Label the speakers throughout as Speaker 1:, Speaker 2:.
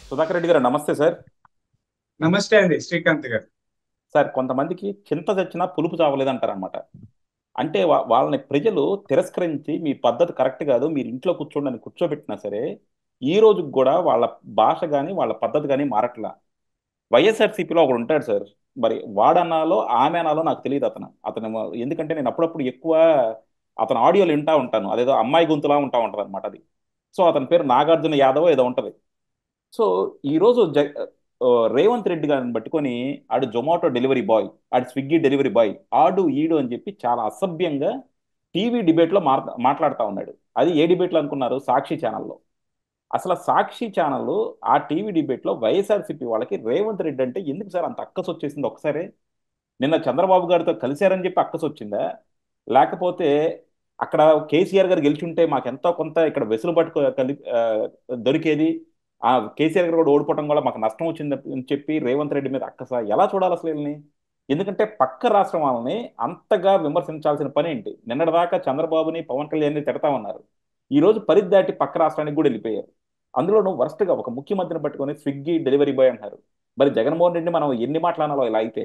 Speaker 1: సుధాకర్ రెడ్డి గారు నమస్తే సార్
Speaker 2: నమస్తే అండి శ్రీకాంత్ గారు
Speaker 1: సార్ కొంతమందికి చింత చచ్చినా పులుపు చావలేదు అంటారనమాట అంటే వా- వాళ్ళని ప్రజలు తిరస్కరించి మీ పద్ధతి కరెక్ట్ కాదు మీరు ఇంట్లో కూర్చోండి అని కూర్చోబెట్టినా సరే ఈ రోజుకి కూడా వాళ్ళ భాష కానీ వాళ్ళ పద్ధతి కానీ మారట్లా వైఎస్ఆర్సీపీలో ఒకడు ఉంటాడు సార్ మరి వాడనాలో ఆమె అనాలో నాకు తెలియదు అతను అతను ఎందుకంటే నేను అప్పుడప్పుడు ఎక్కువ అతను ఆడియోలు వింటా ఉంటాను అదేదో అమ్మాయి గొంతులా ఉంటా ఉంటుంది అనమాట అది సో అతని పేరు నాగార్జున యాదవ్ ఏదో ఉంటది సో ఈరోజు జ ఆ, రేవంత్ రెడ్డి గారిని పట్టుకొని ఆడు జొమాటో డెలివరీ బాయ్ ఆడు స్విగ్గీ డెలివరీ బాయ్ ఆడు ఈడు అని చెప్పి చాలా అసభ్యంగా టీవీ డిబేట్లో మార్ మాట్లాడుతూ ఉన్నాడు అది ఏ డిబేట్లో అనుకున్నారు సాక్షి ఛానల్లో అసలు ఆ సాక్షి ఛానల్ ఆ టీవీ డిబేట్లో వైఎస్ఆర్సీపీ వాళ్ళకి రేవంత్ రెడ్డి అంటే ఎందుకు సార్ అంత అక్కసు వచ్చేసింది ఒకసారి నిన్న చంద్రబాబు గారితో కలిశారని చెప్పి అక్కసు వచ్చిందా లేకపోతే అక్కడ కేసీఆర్ గారు గెలిచుంటే మాకు ఎంతో కొంత ఇక్కడ వెసులుబాటు క- కలి ఆ, దొరికేది ఆ కేసీఆర్ గారు కూడా ఓడిపోవడం వల్ల మాకు నష్టం వచ్చింది అని చెప్పి రేవంత్ రెడ్డి మీద అక్కస ఎలా చూడాలి అసలు వీళ్ళని ఎందుకంటే పక్క రాష్ట్రం వాళ్ళని అంతగా విమర్శించాల్సిన పని ఏంటి నిన్నటిదాకా చంద్రబాబుని పవన్ కళ్యాణ్ని తిడతా ఉన్నారు ఈ రోజు పరిధి దాటి పక్క రాష్ట్రానికి కూడా వెళ్ళిపోయారు అందులోనూ వరస్ట్గా ఒక ముఖ్యమంత్రిని పట్టుకొని స్విగ్గీ డెలివరీ బాయ్ అంటారు మరి జగన్మోహన్ రెడ్డి మనం ఎన్ని మాట్లాడాలో ఇలా అయితే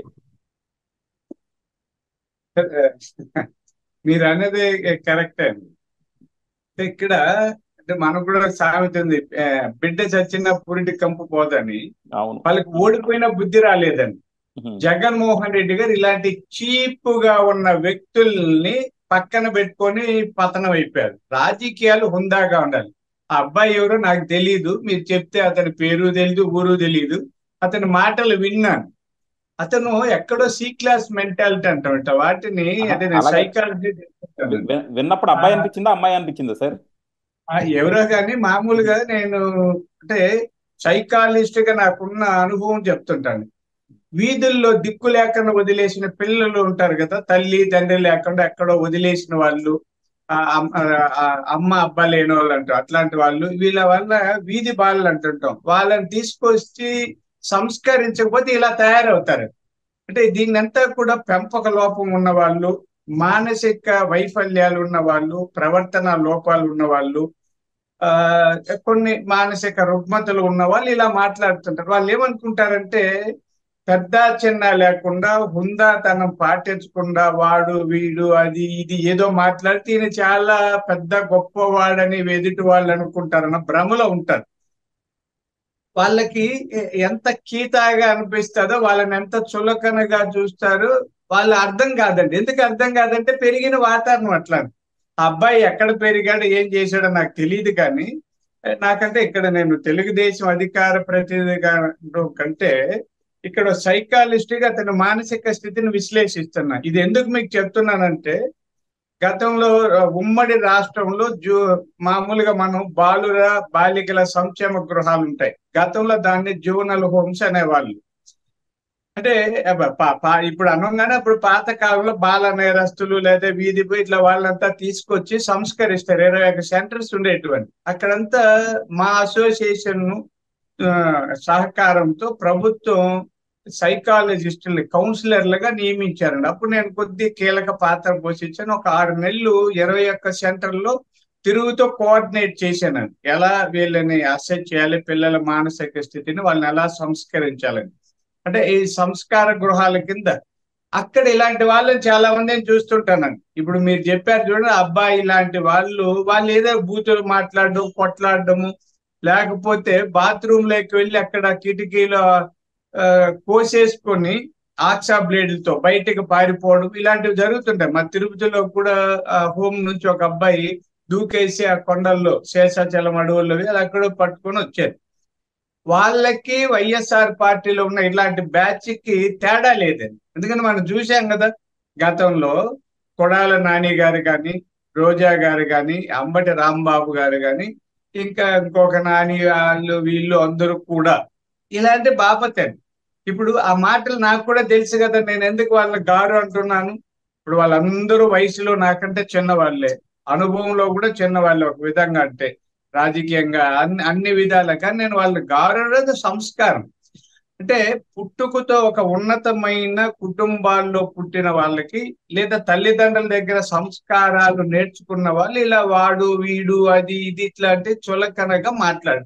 Speaker 2: మీరు అనేది కరెక్ట్ అండి ఇక్కడ అంటే మనకు కూడా సామెత ఉంది ఆ, బిడ్డ చచ్చిన పురిటి కంపు పోదని
Speaker 1: అవును
Speaker 2: వాళ్ళకి ఓడిపోయిన బుద్ధి రాలేదండి
Speaker 1: ఉహుం.
Speaker 2: జగన్మోహన్ రెడ్డి గారు ఇలాంటి చీప్ గా ఉన్న వ్యక్తుల్ని పక్కన పెట్టుకొని పతనం అయిపోయారు రాజకీయాలు హుందాగా ఉండాలి ఆ అబ్బాయి ఎవరో నాకు తెలియదు మీరు చెప్తే అతని పేరు తెలియదు ఊరు తెలియదు అతని మాటలు విన్నాను అతను ఎక్కడో సి క్లాస్ మెంటాలిటీ అంటామంట వాటిని అంటే నేను
Speaker 1: అలాగే.
Speaker 2: సైకాలజీ
Speaker 1: వి- విన్నప్పుడు అబ్బాయి అనిపించిందా అమ్మాయి అనిపించిందా సార్
Speaker 2: ఎవరో కానీ మామూలుగా నేను అంటే సైకాలజిస్ట్ గా నాకున్న అనుభవం చెప్తుంటాను వీధుల్లో దిక్కు లేకుండా వదిలేసిన పిల్లలు ఉంటారు కదా తల్లి తండ్రి లేకుండా ఎక్కడో వదిలేసిన వాళ్ళు ఆ అమ్- ఆ అమ్మ అబ్బా లేని వాళ్ళు అంటారు అట్లాంటి వాళ్ళు వీళ్ళ వల్ల వీధి బాలలు అంటుంటాం వాళ్ళని తీసుకొచ్చి సంస్కరించకపోతే ఇలా తయారవుతారు అంటే దీన్నంతా కూడా పెంపక లోపం ఉన్న వాళ్ళు మానసిక వైఫల్యాలు ఉన్న వాళ్ళు ప్రవర్తన లోపాలు ఉన్న వాళ్ళు ఆ కొన్ని మానసిక రుగ్మతలు ఉన్న వాళ్ళు ఇలా మాట్లాడుతుంటారు వాళ్ళు ఏమనుకుంటారంటే పెద్ద చిన్న లేకుండా హుందాతనం పాటించకుండా వాడు వీడు అది ఇది ఏదో మాట్లాడితే ఈయన చాలా పెద్ద గొప్పవాడని ఎదుటి వాళ్ళు అనుకుంటారన్న భ్రమలో ఉంటారు వాళ్ళకి ఎ- ఎంత కీతాగా అనిపిస్తుందో వాళ్ళని ఎంత చులకనగా చూస్తారు వాళ్ళ అర్థం కాదండి ఎందుకు అర్థం కాదంటే పెరిగిన వాతావరణం అట్లా ఆ అబ్బాయి ఎక్కడ పెరిగాడో ఏం చేశాడో నాకు తెలియదు కానీ ఏ, నాకంటే ఇక్కడ నేను తెలుగుదేశం అధికార ప్రతినిధిగా ఉండడం కంటే ఇక్కడ సైకాలజిస్ట్ గా అతని మానసిక స్థితిని విశ్లేషిస్తున్నా ఇది ఎందుకు మీకు చెప్తున్నానంటే గతంలో ఆ, ఉమ్మడి రాష్ట్రంలో జూ మామూలుగా మనం బాలుర బాలికల సంక్షేమ గృహాలు ఉంటాయి గతంలో దాన్ని జూనల్ హోమ్స్ అనేవాళ్ళు అంటే అబ్బ, పా- పా- ఇప్పుడు అనగానే అప్పుడు పాత కాలంలో బాల నేరస్తులు లేదా వీధి పోయి ఇట్లా వాళ్ళంతా తీసుకొచ్చి సంస్కరిస్తారు ఇరవై ఒక సెంటర్స్ ఉండేటువంటి అక్కడంతా మా అసోసియేషన్ సహకారంతో ప్రభుత్వం సైకాలజిస్టుల్ని కౌన్సిలర్లుగా నియమించారండి అప్పుడు నేను కొద్ది కీలక పాత్ర పోషించాను ఒక ఆరు నెలలు ఇరవై ఒక్క సెంటర్లో తిరుగుతూ కోఆర్డినేట్ చేశాను ఎలా వీళ్ళని అసెస్ చేయాలి పిల్లల మానసిక స్థితిని వాళ్ళని ఎలా సంస్కరించాలని అంటే ఈ సంస్కార గృహాల కింద అక్కడ ఇలాంటి వాళ్ళని చాలా మందిని చూస్తుంటానండి ఇప్పుడు మీరు చెప్పారు చూడండి అబ్బాయి ఇలాంటి వాళ్ళు వాళ్ళు ఏదో బూతులు మాట్లాడడం కొట్లాడడము లేకపోతే బాత్రూమ్ లోకి వెళ్ళి అక్కడ కిటికీలో ఆ, కోసేసుకొని ఆక్సా బ్లేడ్లతో బయటకు పారిపోవడం ఇలాంటివి జరుగుతుంటాయి మా తిరుపతిలో కూడా ఆ హోమ్ నుంచి ఒక అబ్బాయి దూకేసి ఆ కొండల్లో శేషాచలం అడవుల్లో వెళ్ళి అక్కడ పట్టుకొని వచ్చారు వాళ్ళకి వైఎస్ఆర్ పార్టీలో ఉన్న ఇలాంటి బ్యాచ్ కి తేడా లేదండి ఎందుకంటే మనం చూసాం కదా గతంలో కొడాల నాని గారు కానీ రోజా గారు కానీ అంబటి రాంబాబు గారు కానీ ఇంకా ఇంకొక నాని వాళ్ళు వీళ్ళు అందరూ కూడా ఇలాంటి బాపతే ఇప్పుడు ఆ మాటలు నాకు కూడా తెలుసు కదా నేను ఎందుకు వాళ్ళని గారు అంటున్నాను ఇప్పుడు వాళ్ళందరూ వయసులో నాకంటే చిన్నవాళ్ళే అనుభవంలో కూడా చిన్నవాళ్ళే ఒక విధంగా అంటే రాజకీయంగా అన్ని అన్ని విధాలుగా నేను వాళ్ళ గారు సంస్కారం అంటే పుట్టుకతో ఒక ఉన్నతమైన కుటుంబాల్లో పుట్టిన వాళ్ళకి లేదా తల్లిదండ్రుల దగ్గర సంస్కారాలు నేర్చుకున్న వాళ్ళు ఇలా వాడు వీడు అది ఇది ఇట్లాంటి చులకనగా మాట్లాడు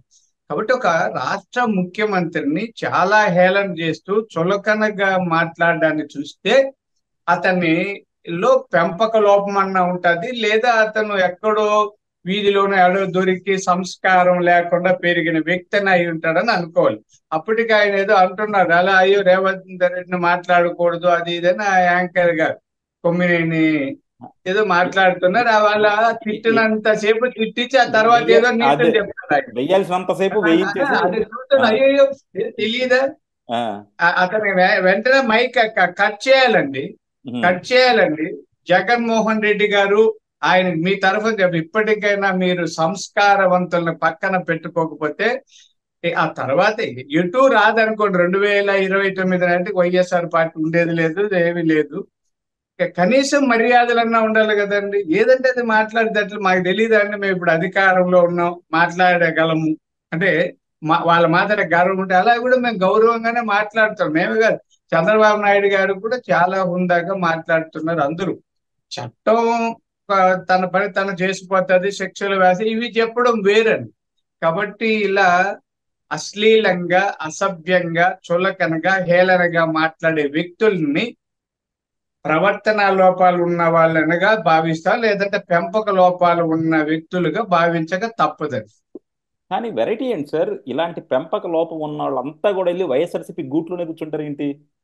Speaker 2: కాబట్టి ఒక రాష్ట్ర ముఖ్యమంత్రిని చాలా హేళన చేస్తూ చులకనగా మాట్లాడడాన్ని చూస్తే అతన్ని లో పెంపక లోపం అన్న ఉంటది లేదా అతను ఎక్కడో వీధిలోనే ఎడో దొరికి సంస్కారం లేకుండా పెరిగిన వ్యక్తిని అయి ఉంటాడని అనుకోవాలి అప్పటికి ఆయన ఏదో అంటున్నారు అలా అయ్యో రేవంత్ రెడ్డిని మాట్లాడకూడదు అది ఇదని ఆ యాంకర్ గారు కొమ్మినేని ఏదో మాట్లాడుతున్నారు ఆ వాళ్ళ తిట్టినంత సేపు తిట్టించి ఆ తర్వాత ఏదో నీతులు
Speaker 1: అదే.
Speaker 2: చెప్తారు ఆయన.
Speaker 1: వెయ్యాల్సినంతసేపు వేయించేసి
Speaker 2: అది చూస్తున్నా, అయ్యయ్యో తెలియదా
Speaker 1: ఆ,
Speaker 2: అతని వె- వెంటనే మైక్ క- కట్ చేయాలండి
Speaker 1: ఉహుం.
Speaker 2: కట్ చేయాలండి జగన్మోహన్ రెడ్డి గారు ఆయన మీ తరఫున చెప్పి ఇప్పటికైనా మీరు సంస్కారవంతులను పక్కన పెట్టుకోకపోతే ఏ- ఆ తర్వాత ఎటు రాదనుకోండి రెండు వేల ఇరవై తొమ్మిది అంటే వైఎస్ఆర్ పార్టీ ఉండేది లేదు ఏమీ లేదు ఇక కనీసం మర్యాదలన్నా ఉండాలి కదండి ఏదంటే అది మాట్లాడేటట్లు మాకు తెలియదు అండి మేము ఇప్పుడు అధికారంలో ఉన్నాం మాట్లాడగలము అంటే మా వాళ్ళ మాట్లాడే గర్వం ఉంటే అలా కూడా మేము గౌరవంగానే మాట్లాడుతాం మేము కాదు చంద్రబాబు నాయుడు గారు కూడా చాలా హుందాగా మాట్లాడుతున్నారు అందరూ చట్టం ఆ, తన పని తను చేసిపోతుంది శిక్షలు వేసి ఇవి చెప్పడం వేరండి కాబట్టి ఇలా అశ్లీలంగా అసభ్యంగా చులకనగా హేళనగా మాట్లాడే వ్యక్తుల్ని ప్రవర్తన లోపాలు ఉన్న వాళ్ళనగా భావిస్తా లేదంటే పెంపక లోపాలు ఉన్న వ్యక్తులుగా భావించక తప్పదండి
Speaker 1: కానీ వెరైటీ ఏంటి సార్ ఇలాంటి పెంపక లోపం ఉన్న వాళ్ళంతా కూడా వెళ్ళి వైఎస్ఆర్సీపీ గూట్లోనే కూర్చుంటారు ఏంటి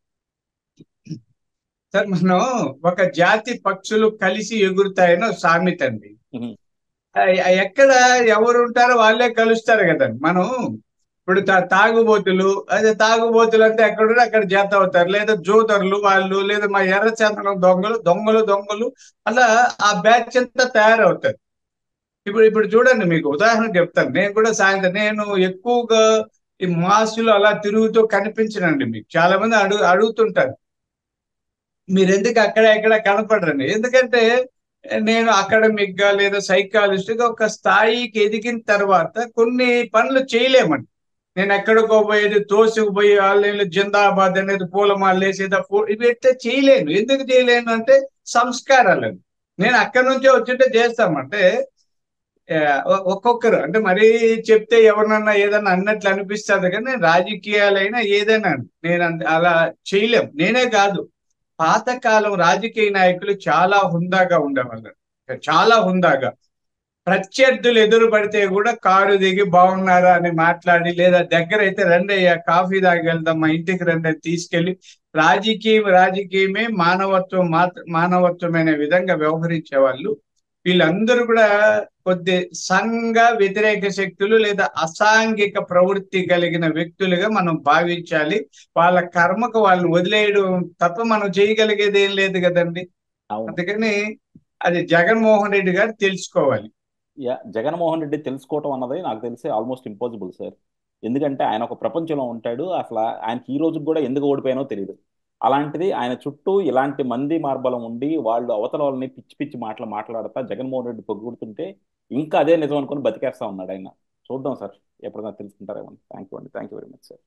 Speaker 2: సార్ మనం ఒక జాతి పక్షులు కలిసి ఎగురుతాయని ఒక సామెత అండి
Speaker 1: ఉహుం.
Speaker 2: ఆ- ఆ ఎక్కడ ఎవరు ఉంటారో వాళ్ళే కలుస్తారు కదండి మనం ఇప్పుడు తా- తాగుబోతులు అదే తాగుబోతులు అంటే ఎక్కడ అక్కడ జత అవుతారు లేదా జోదరులు వాళ్ళు లేదా మా ఎర్రచందనం దొంగలు దొంగలు దొంగలు అలా ఆ బ్యాచ్ అంతా తయారవుతారు ఇప్పుడు ఇప్పుడు చూడండి మీకు ఉదాహరణ చెప్తాను నేను కూడా సాయంత్రం నేను ఎక్కువగా ఈ మాసులు అలా తిరుగుతూ కనిపించనండి మీకు చాలా మంది అడుగు అడుగుతుంటారు మీరు ఎందుకు అక్కడ ఎక్కడ కనపడరండి ఎందుకంటే నేను అకాడమిక్ గా లేదా సైకాలజిస్ట్ గా ఒక స్థాయికి ఎదిగిన తర్వాత కొన్ని పనులు చేయలేమండి నేను ఎక్కడికో పోయేది తోసుకుపోయి వాళ్ళు జిందాబాద్ అనేది పూలమాల వేసేది ఇవి ఎట్లా చేయలేను ఎందుకు చేయలేను అంటే సంస్కారాలండి నేను అక్కడి నుంచే వచ్చింటే చేస్తామంటే ఆ, ఒ- ఒక్కొక్కరు అంటే మరీ చెప్తే ఎవరినన్నా ఏదన్నా అన్నట్లు అనిపిస్తుంది కానీ రాజకీయాలైనా ఏదైనా నేను అంత- అలా చేయలేం నేనే కాదు పాతకాలం రాజకీయ నాయకులు చాలా హుందాగా ఉండేవాళ్ళు చాలా హుందాగా ప్రత్యర్థులు ఎదురు పడితే కూడా కారు దిగి బాగున్నారా అని మాట్లాడి లేదా దగ్గర అయితే రండి అయ్యా కాఫీ తాగి వెళ్దాం మా ఇంటికి రండి అని తీసుకెళ్లి రాజకీయం రాజకీయమే మానవత్వం మాత్ర మానవత్వమైన విధంగా వ్యవహరించే వాళ్ళు వీళ్ళందరూ కూడా కొద్ది సంఘ వ్యతిరేక శక్తులు లేదా అసాంఘిక ప్రవృత్తి కలిగిన వ్యక్తులుగా మనం భావించాలి వాళ్ళ కర్మకు వాళ్ళని వదిలేయడం తప్ప మనం చేయగలిగేది ఏం లేదు కదండి
Speaker 1: అవును
Speaker 2: అందుకని అది జగన్మోహన్ రెడ్డి గారు తెలుసుకోవాలి
Speaker 1: యా జగన్మోహన్ రెడ్డి తెలుసుకోవటం అన్నది నాకు తెలిసి ఆల్మోస్ట్ ఇంపాసిబుల్ సార్ ఎందుకంటే ఆయన ఒక ప్రపంచంలో ఉంటాడు అసలు ఆయనకి ఈ రోజుకి కూడా ఎందుకు ఓడిపోయానో తెలియదు అలాంటిది ఆయన చుట్టూ ఇలాంటి మంది మార్బలం ఉండి వాళ్ళు అవతల వాళ్ళని పిచ్చి పిచ్చి మాటలు మాట్లాడతా జగన్మోహన్ రెడ్డి పొగుడుతుంటే ఇంకా అదే నిజం అనుకుని బతికేస్తా ఉన్నాడు ఆయన చూద్దాం సార్ ఎప్పుడైనా తెలుసుకుంటారేమో థ్యాంక్ యూ అండి thank you very much sir